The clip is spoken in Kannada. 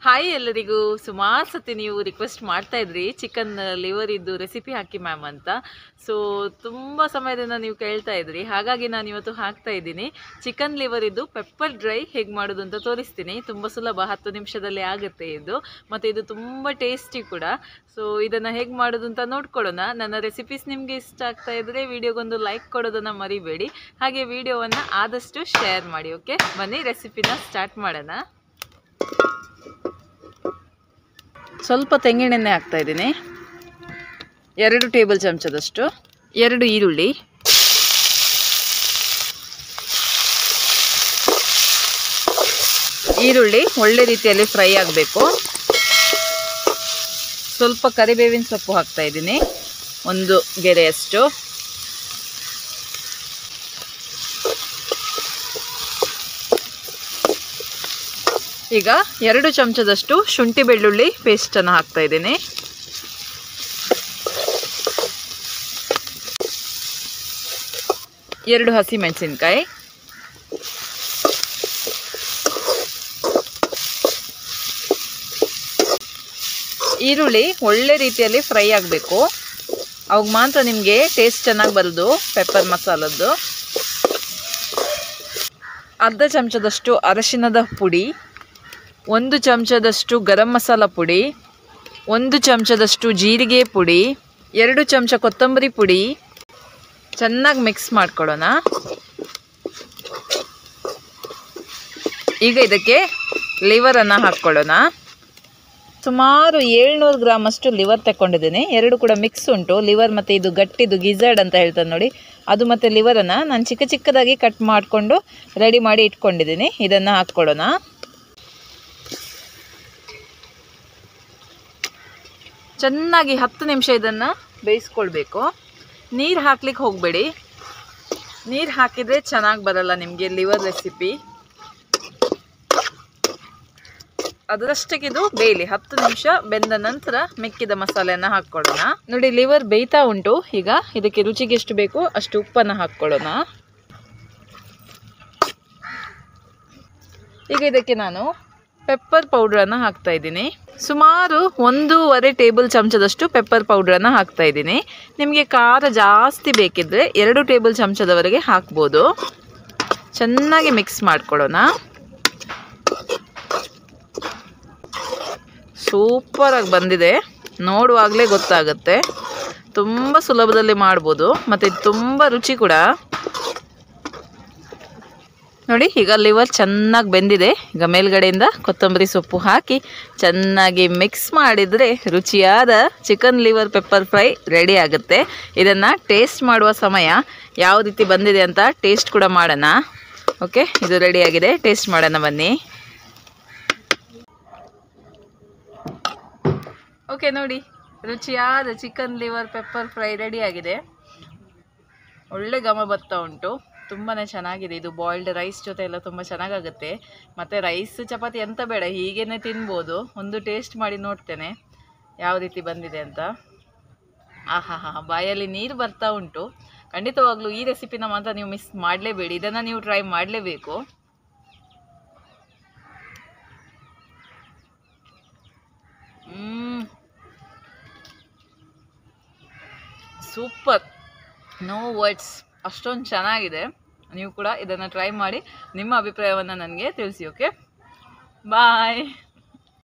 ಹಾಯ್ ಎಲ್ಲರಿಗೂ ಸುಮಾರು ಸತಿ ನೀವು ರಿಕ್ವೆಸ್ಟ್ ಮಾಡ್ತಾ ಇದ್ರಿ ಚಿಕನ್ ಲಿವರ್ ಇದ್ದು ರೆಸಿಪಿ ಹಾಕಿ ಮ್ಯಾಮ್ ಅಂತ ಸೊ ತುಂಬ ಸಮಯದಿಂದ ನೀವು ಕೇಳ್ತಾ ಇದ್ರಿ ಹಾಗಾಗಿ ನಾನು ಇವತ್ತು ಹಾಕ್ತಾ ಇದ್ದೀನಿ ಚಿಕನ್ ಲಿವರ್ ಇದ್ದು ಪೆಪ್ಪರ್ ಡ್ರೈ ಹೇಗೆ ಮಾಡೋದು ಅಂತ ತೋರಿಸ್ತೀನಿ ತುಂಬ ಸುಲಭ ಹತ್ತು ನಿಮಿಷದಲ್ಲಿ ಆಗುತ್ತೆ ಇದು ಮತ್ತು ಇದು ತುಂಬ ಟೇಸ್ಟಿ ಕೂಡ ಸೊ ಇದನ್ನು ಹೇಗೆ ಮಾಡೋದು ಅಂತ ನೋಡ್ಕೊಳ್ಳೋಣ ನನ್ನ ರೆಸಿಪೀಸ್ ನಿಮಗೆ ಇಷ್ಟ ಆಗ್ತಾ ಇದ್ದರೆ ವಿಡಿಯೋಗೊಂದು ಲೈಕ್ ಕೊಡೋದನ್ನು ಮರಿಬೇಡಿ ಹಾಗೆ ವಿಡಿಯೋವನ್ನು ಆದಷ್ಟು ಶೇರ್ ಮಾಡಿ ಓಕೆ ಬನ್ನಿ ರೆಸಿಪಿನ ಸ್ಟಾರ್ಟ್ ಮಾಡೋಣ ಸ್ವಲ್ಪ ತೆಂಗಿನೆಣ್ಣೆ ಹಾಕ್ತಾ ಇದ್ದೀನಿ ಎರಡು ಟೇಬಲ್ ಚಮಚದಷ್ಟು ಎರಡು ಈರುಳ್ಳಿ ಈರುಳ್ಳಿ ಒಳ್ಳೆ ರೀತಿಯಲ್ಲಿ ಫ್ರೈ ಆಗಬೇಕು ಸ್ವಲ್ಪ ಕರಿಬೇವಿನ ಸೊಪ್ಪು ಹಾಕ್ತಾ ಇದ್ದೀನಿ ಒಂದು ಗೆರೆಯಷ್ಟು ಈಗ ಎರಡು ಚಮಚದಷ್ಟು ಶುಂಠಿ ಬೆಳ್ಳುಳ್ಳಿ ಪೇಸ್ಟನ್ನು ಹಾಕ್ತಾ ಇದ್ದೀನಿ ಎರಡು ಹಸಿ ಮೆಣಸಿನ್ಕಾಯಿ ಈರುಳ್ಳಿ ಒಳ್ಳೆ ರೀತಿಯಲ್ಲಿ ಫ್ರೈ ಆಗಬೇಕು ಅವಾಗ ಮಾತ್ರ ನಿಮಗೆ ಟೇಸ್ಟ್ ಚೆನ್ನಾಗಿ ಬರೋದು ಪೆಪ್ಪರ್ ಮಸಾಲದ್ದು ಅರ್ಧ ಚಮಚದಷ್ಟು ಅರಶಿನದ ಪುಡಿ ಒಂದು ಚಮಚದಷ್ಟು ಗರಂ ಮಸಾಲ ಪುಡಿ ಒಂದು ಚಮಚದಷ್ಟು ಜೀರಿಗೆ ಪುಡಿ ಎರಡು ಚಮಚ ಕೊತ್ತಂಬರಿ ಪುಡಿ ಚೆನ್ನಾಗಿ ಮಿಕ್ಸ್ ಮಾಡ್ಕೊಳ್ಳೋಣ ಈಗ ಇದಕ್ಕೆ ಲಿವರನ್ನು ಹಾಕ್ಕೊಳ್ಳೋಣ ಸುಮಾರು ಏಳ್ನೂರು ಗ್ರಾಮಷ್ಟು ಲಿವರ್ ತಗೊಂಡಿದ್ದೀನಿ ಎರಡು ಕೂಡ ಮಿಕ್ಸ್ ಉಂಟು ಲಿವರ್ ಮತ್ತು ಇದು ಗಟ್ಟಿದು ಗಿಝರ್ಡ್ ಅಂತ ಹೇಳ್ತಾರೆ ನೋಡಿ ಅದು ಮತ್ತು ಲಿವರನ್ನು ನಾನು ಚಿಕ್ಕ ಚಿಕ್ಕದಾಗಿ ಕಟ್ ಮಾಡಿಕೊಂಡು ರೆಡಿ ಮಾಡಿ ಇಟ್ಕೊಂಡಿದ್ದೀನಿ ಇದನ್ನು ಹಾಕ್ಕೊಳ್ಳೋಣ ಚೆನ್ನಾಗಿ ಹತ್ತು ನಿಮಿಷ ಇದನ್ನು ಬೇಯಿಸ್ಕೊಳ್ಬೇಕು ನೀರು ಹಾಕ್ಲಿಕ್ಕೆ ಹೋಗಬೇಡಿ ನೀರು ಹಾಕಿದರೆ ಚೆನ್ನಾಗಿ ಬರಲ್ಲ ನಿಮಗೆ ಲಿವರ್ ರೆಸಿಪಿ ಅದರಷ್ಟಕ್ಕೆ ಇದು ಬೇಯಲಿ ಹತ್ತು ನಿಮಿಷ ಬೆಂದ ನಂತರ ಮಿಕ್ಕಿದ ಮಸಾಲೆಯನ್ನು ಹಾಕ್ಕೊಳ್ಳೋಣ ನೋಡಿ ಲಿವರ್ ಬೇಯ್ತಾ ಉಂಟು ಈಗ ಇದಕ್ಕೆ ರುಚಿಗೆ ಎಷ್ಟು ಬೇಕು ಅಷ್ಟು ಉಪ್ಪನ್ನು ಹಾಕ್ಕೊಳ್ಳೋಣ ಈಗ ಇದಕ್ಕೆ ನಾನು ಪೆಪ್ಪರ್ ಪೌಡ್ರನ್ನು ಹಾಕ್ತಾ ಇದ್ದೀನಿ ಸುಮಾರು ಒಂದೂವರೆ ಟೇಬಲ್ ಚಮಚದಷ್ಟು ಪೆಪ್ಪರ್ ಪೌಡ್ರನ್ನು ಹಾಕ್ತಾ ಇದ್ದೀನಿ ನಿಮಗೆ ಖಾರ ಜಾಸ್ತಿ ಬೇಕಿದ್ದರೆ ಎರಡು ಟೇಬಲ್ ಚಮಚದವರೆಗೆ ಹಾಕ್ಬೋದು ಚೆನ್ನಾಗಿ ಮಿಕ್ಸ್ ಮಾಡ್ಕೊಳ್ಳೋಣ ಸೂಪರಾಗಿ ಬಂದಿದೆ ನೋಡುವಾಗಲೇ ಗೊತ್ತಾಗುತ್ತೆ ತುಂಬ ಸುಲಭದಲ್ಲಿ ಮಾಡ್ಬೋದು ಮತ್ತು ಇದು ತುಂಬ ರುಚಿ ಕೂಡ ನೋಡಿ ಈಗ ಲಿವರ್ ಚೆನ್ನಾಗಿ ಬೆಂದಿದೆ ಈಗ ಮೇಲ್ಗಡೆಯಿಂದ ಕೊತ್ತಂಬರಿ ಸೊಪ್ಪು ಹಾಕಿ ಚೆನ್ನಾಗಿ ಮಿಕ್ಸ್ ಮಾಡಿದರೆ ರುಚಿಯಾದ chicken liver pepper fry ready ಆಗುತ್ತೆ ಇದನ್ನು ಟೇಸ್ಟ್ ಮಾಡುವ ಸಮಯ ಯಾವ ರೀತಿ ಬಂದಿದೆ ಅಂತ ಟೇಸ್ಟ್ ಕೂಡ ಮಾಡೋಣ ಓಕೆ ಇದು ರೆಡಿಯಾಗಿದೆ ಟೇಸ್ಟ್ ಮಾಡೋಣ ಬನ್ನಿ ಓಕೆ ನೋಡಿ ರುಚಿಯಾದ ಚಿಕನ್ ಲಿವರ್ ಪೆಪ್ಪರ್ ಫ್ರೈ ರೆಡಿಯಾಗಿದೆ ಒಳ್ಳೆ ಘಮ ಬರ್ತಾ ಉಂಟು ತುಂಬಾ ಚೆನ್ನಾಗಿದೆ ಇದು ಬಾಯ್ಲ್ಡ್ ರೈಸ್ ಜೊತೆ ಎಲ್ಲ ತುಂಬ ಚೆನ್ನಾಗಾಗುತ್ತೆ ಮತ್ತು ರೈಸ್ ಚಪಾತಿ ಎಂತ ಬೇಡ ಹೀಗೇ ತಿನ್ಬೋದು ಒಂದು ಟೇಸ್ಟ್ ಮಾಡಿ ನೋಡ್ತೇನೆ ಯಾವ ರೀತಿ ಬಂದಿದೆ ಅಂತ ಆಹಾ ಹಾ ಬಾಯಲ್ಲಿ ನೀರು ಬರ್ತಾ ಉಂಟು ಖಂಡಿತವಾಗ್ಲೂ ಈ ರೆಸಿಪಿನ ಮಾತ್ರ ನೀವು ಮಿಸ್ ಮಾಡಲೇಬೇಡಿ ಇದನ್ನು ನೀವು ಟ್ರೈ ಮಾಡಲೇಬೇಕು ಸೂಪರ್ ನೋ ವರ್ಡ್ಸ್ ಅಷ್ಟೊಂದು ಚೆನ್ನಾಗಿದೆ ನೀವು ಕೂಡ ಇದನ್ನು ಟ್ರೈ ಮಾಡಿ ನಿಮ್ಮ ಅಭಿಪ್ರಾಯವನ್ನು ನನಗೆ ತಿಳಿಸಿ ಓಕೆ ಬಾಯ್